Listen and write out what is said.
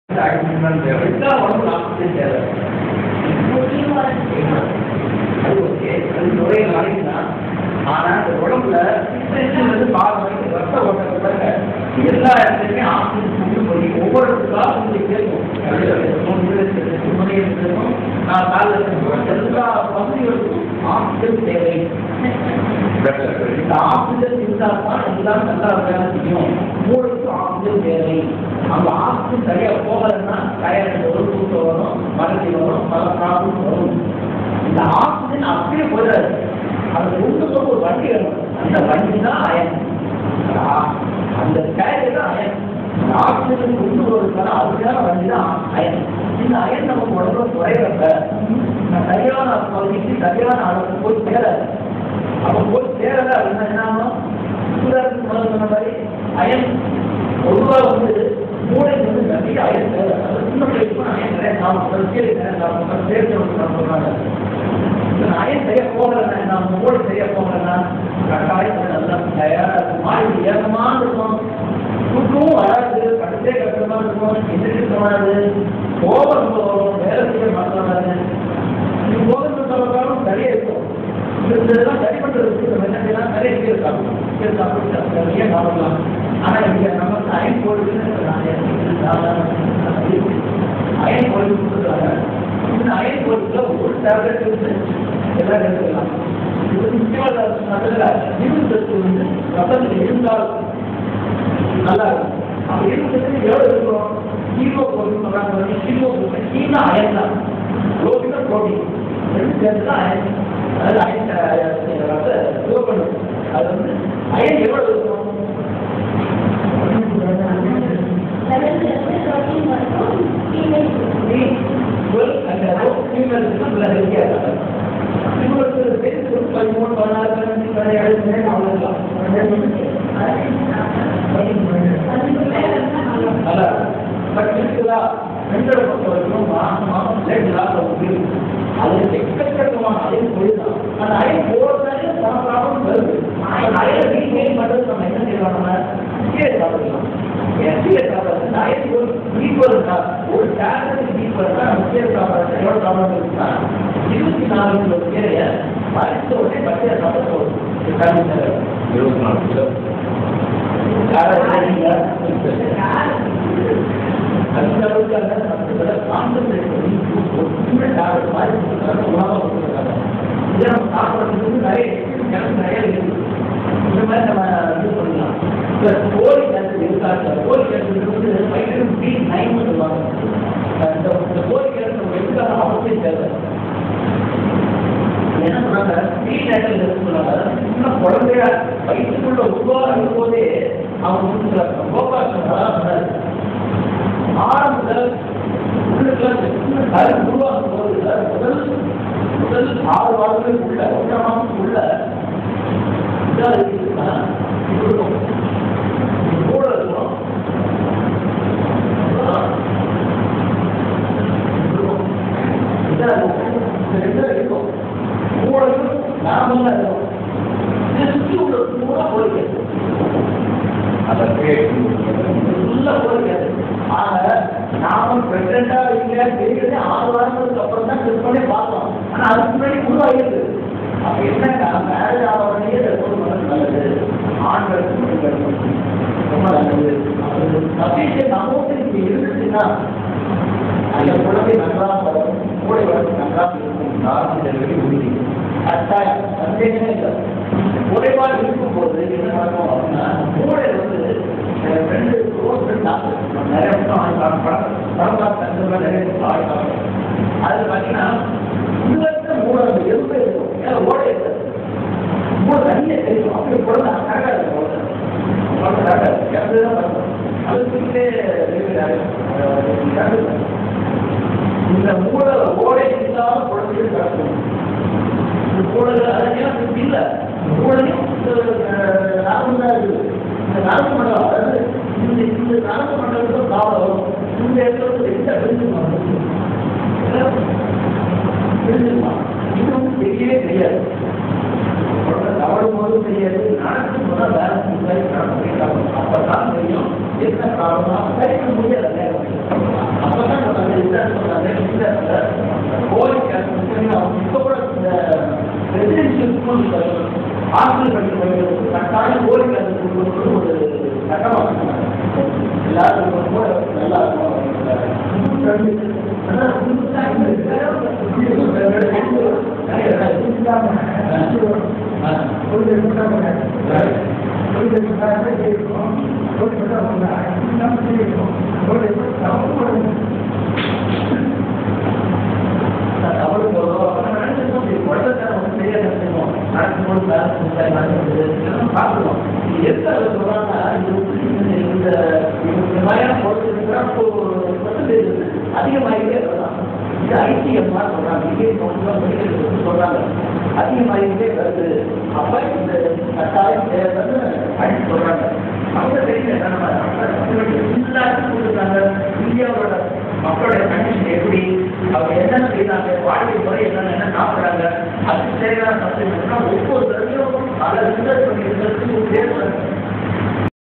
Oxygen தேவை இதுதான் உடம்புல ஆக்சிஜன் தேவை அது ஓகே அது நுழைய நாளைக்குதான் ஆனா இந்த உடம்புல வந்து பாகம் வரைக்கும் ரத்த ஓட்டத்தை பாருங்க எல்லா இடத்துலையுமே ஆக்சிஜன் கொண்டு போய் ஒவ்வொரு இடத்துக்கா உங்களுக்கு கேட்கும் இருக்கும் நான் காலில் இருக்கும் எல்லா பகுதிகளுக்கும் ஆக்சிஜன் தேவை இந்த ஆக்சிஜன் இருந்தால் தான் எல்லாம் நல்லா வேலை செய்யும் மூளைக்கு ஆக்சிஜன் தேவை அந்த ஆக்சிஜன் சரியா போகலைன்னா டயர்ட் வரும் தூக்கம் வரும் மறதி வரும் பல ப்ராப்ளம் வரும் இந்த ஆக்சிஜன் அப்படியே போயிடாது அது கொண்டு போக ஒரு வண்டி வேணும் அந்த வண்டி தான் அயன் அந்த டயர் தான் அயன் இந்த ஆக்சிஜன் கொண்டு வருவதற்கான அதுக்கான வண்டி தான் அயன் இந்த அயன் நமக்கு உடம்புல குறையிறப்ப சரியான பகுதிக்கு சரியான அளவுக்கு போய் சேராது அப்ப போய் சேரல அப்படின்னா என்ன ஆகும் சூரியனுக்கு முதல்ல சொன்ன மாதிரி அயன் பொதுவாக வந்து மூளை வந்து நிறைய அயன் தேவை அது சின்ன பிள்ளைக்கு அயன் நிறைய சாப்பிடும் கீழே நிறைய சாப்பிடும் சேர்த்து சொல்றாங்க இந்த அயன் சரியா போகலன்னா நம்ம மூளை சரியா போகலன்னா கட்டாயம் நல்லா தயாரா இருக்கும் மாறி ஏகமான இருக்கும் தூக்கமும் வராது படுத்தே கஷ்டமா இருக்கும் எந்திரிக்க தோணாது கோபம் ரொம்ப வரும் வேலை செய்ய மாட்டாது இது கோபம் சொல்றாலும் சரியா இருக்கும் இதெல்லாம் சரி பண்றதுக்கு நம்ம என்ன செய்யலாம் நிறைய கீரை சாப்பிடலாம் கீரை சாப்பிட்டு நிறைய சாப்பிடலாம் ஆனா இங்க நமக்கு அயன் கோழிகள் அயன் கோழி கொடுத்துருக்காங்க இந்த அயன் கோழிக்குள்ள ஒரு டேப்லெட் இருந்து எல்லாம் எடுத்துக்கலாம் இது முக்கியமான நல்ல இரும்பு சத்து வந்து ரத்தத்தில் இருந்தால் நல்லா இருக்கும் அப்ப இரும்பு சத்து எவ்வளவு இருக்கும் ஹீரோ பொருள் சொல்றாங்க ஹீரோ பொருள் ஹீனா அயன் தான் ப்ரோட்டீன் ப்ரோட்டீன் ரெண்டு சேர்த்து தான் அயன் அதாவது அயன் ரத்த சிவப்பணு அது வந்து அயன் எவ்வளவு இருக்கும் டுவெல் அந்த ஃபீமேல்ஸ்க்கு பிள்ளை ஹெல்த்தியாக இருக்காங்க இவங்களுக்கு பேருக்கு பதிமூணு பதினாறு பதினஞ்சு பதினேழு பதினேழு அவ்வளோதான் நல்லா பட் இருக்குதா பெண்களை பொறுத்த வரைக்கும் மாசம் மாசம் ரெண்டு நாள் வந்து அது எக்கச்சக்கமான அயன் போயிடலாம் அந்த அயன் போறதாலே பல ப்ராப்ளம் வருது அந்த அயனை ரீகெயின் பண்றது நம்ம என்ன செய்யலாம் நம்ம கீழே சாப்பிடலாம் ஏன் கீழே சாப்பிடுறது இந்த அயன் ஒரு ஈக்குவல் ஒரு டேப்லெட் ஈக்குவல் தான் நம்ம கீழே சாப்பிடுறது எவ்வளோ ப்ராப்ளம் இருக்குன்னா இருபத்தி நாலு கிலோ கீரையை பறித்த உடனே பச்சையை சாப்பிட போதும் இருபத்தி நாலு கிலோ அந்த அளவுக்கு அந்த சத்துக்களை கான்சன்ட்ரேட் பண்ணி ஒற்றுமை டேப்லெட் மாதிரி கொடுத்துருக்காங்க உணவாக கொடுத்துருக்காங்க இதை நம்ம சாப்பிட்றதுக்கு வந்து நிறைய எனக்கு நிறைய இருக்குது இந்த மாதிரி நம்ம இது பண்ணலாம் இப்போ கோழி கேன்சர் இருக்காங்க கோழி கேன்சர் வந்து வைட்டமின் பி நைன் சொல்லுவாங்க இந்த இந்த கோழி கேன்சர் நம்ம எதுக்காக அவசியம் தேவை என்ன சொன்னாங்க பி நைன் சொன்னாங்க சின்ன குழந்தைய வயிற்றுக்குள்ள உருவாக இருக்கும்போதே அவங்க வந்து கோபாசனம் சொன்னாரு ஆரம்பத்தில் உள்ளுக்குள்ள சின்ன கரு உருவாகும் போது முதல் முதல் ஆறு வாரங்களுக்கு உள்ள ஒன்றாம் மாதத்துக்கு உள்ள இதாக இருக்குன்னா இருக்கும் கூட இருக்கும் இருக்கும். இதா இருக்கும். இந்த ரெண்டு இருக்கும் மூளையும் நாமளும் இருக்கும் இதை சுற்றி உள்ள பூரா கோரிக்கை அதை கிரியேட் உள்ள கோரிக்கை ஆக நாம பிரெக்னண்டா இல்லையா தெரியுது ஆறு வாரங்களுக்கு அப்புறம் தான் செக் பண்ணி பார்த்தோம் ஆனா அதுக்கு முன்னாடி உருவாகிருக்கு அப்ப என்னன்னா மேரேஜ் ஆகிறவனையே ஒரு மனசு நல்லது ஆண்களுக்கு பெண்களுக்கு ரொம்ப நல்லது அது சஃபிஷியன்ட் அமௌண்ட் இங்க இருந்துச்சுன்னா அந்த குழந்தை நன்றாக வளரும் மூளை வளர்ச்சி நன்றாக இருக்கும் நார்மல் டெலிவரி உறுதி கட்டாயம் சந்தேகமே இல்லை குறைவாக இருக்கும்போது என்ன நடக்கும் அப்படின்னா மூளை வந்து அஹ், ரெண்டு ரோஸ் டாக்டர் நிறைய வருஷம் ஆகி படம் படம் பார்த்து நிறைய வருஷம் ஆகி பார்க்கணும் அது பார்த்தீங்கன்னா உள்ளத்த மூளை அந்த எலும்பு இருக்கும் ஏன்னா ஓடை இருக்காது மூளை தனியே தெரியும் அப்படி குழந்தை கரெக்டாக இருக்கும் குழந்தை கரெக்டாக இருக்கும் இறந்து தான் பார்க்கணும் அது வீட்டிலே இந்த மூளை ஓடை இல்லாத குழந்தைகள் கிடக்கும் இந்த மூளைகள் அதெல்லாம் இல்லை மூளையும் நரம்பு தான் இருக்குது இந்த நரம்பு மண்டலம் அதாவது இந்த இந்த நரம்பு மண்டலத்துல காலம் இந்த இடத்துல எந்த பிரிஞ்சுமா பிரிஞ்சுமா இது வந்து தெரியவே தெரியாது குழந்தை தவறும் போதும் தெரியாது நடக்கும் போது வேலை செஞ்சாலும் நடக்கும் அப்பதான் தெரியும் என்ன காரணம் சரி பண்ண முடியாது நல்லா தமிழ் சொல்லுவோம் நடக்கும்போது பார்க்கணும் எந்த சொல்றாங்க இந்த இந்த மாதிரியான பொருட்கள் பர்சன்டேஜ் அதிகமாகிட்டே வரலாம் இது ஐசிஎம் தான் சொல்றாங்க இங்கே சொல்றாங்க அதிகமாகிட்டே வருது அப்ப இந்த கட்டாயம் தேவைன்னு அடிச்சு சொல்றாங்க அவங்க தெரியும் என்ன நம்ம எல்லாருக்கும் கொடுக்குறாங்க இந்தியாவோட மக்களுடைய கண்டிஷன் எப்படி அவங்க என்னென்ன செய்யறாங்க வாழ்க்கை முறை என்ன